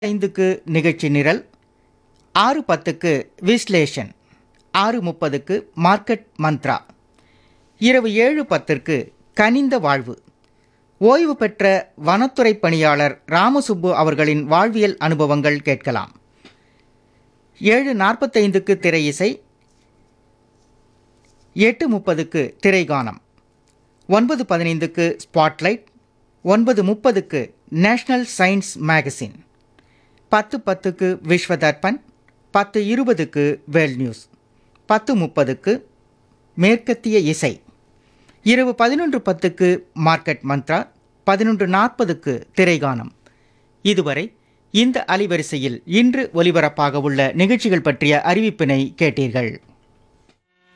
ஐந்துக்கு நிகழ்ச்சி நிரல் ஆறு பத்துக்கு விஸ்லேஷன் ஆறு முப்பதுக்கு மார்க்கெட் மந்த்ரா இரவு ஏழு பத்திற்கு கனிந்த வாழ்வு ஓய்வு பெற்ற வனத்துறை பணியாளர் ராமசுப்பு அவர்களின் வாழ்வியல் அனுபவங்கள் கேட்கலாம் ஏழு நாற்பத்தைந்துக்கு திரை இசை எட்டு முப்பதுக்கு திரைகானம் ஒன்பது பதினைந்துக்கு ஸ்பாட்லைட் ஒன்பது முப்பதுக்கு நேஷனல் சயின்ஸ் மேகசின் பத்து பத்துக்கு விஸ்வ தர்பன் பத்து இருபதுக்கு வேல் நியூஸ் பத்து முப்பதுக்கு மேற்கத்திய இசை இரவு பதினொன்று பத்துக்கு மார்க்கெட் மந்த்ரா பதினொன்று நாற்பதுக்கு திரைகானம் இதுவரை இந்த அலைவரிசையில் இன்று ஒலிபரப்பாக உள்ள நிகழ்ச்சிகள் பற்றிய அறிவிப்பினை கேட்டீர்கள்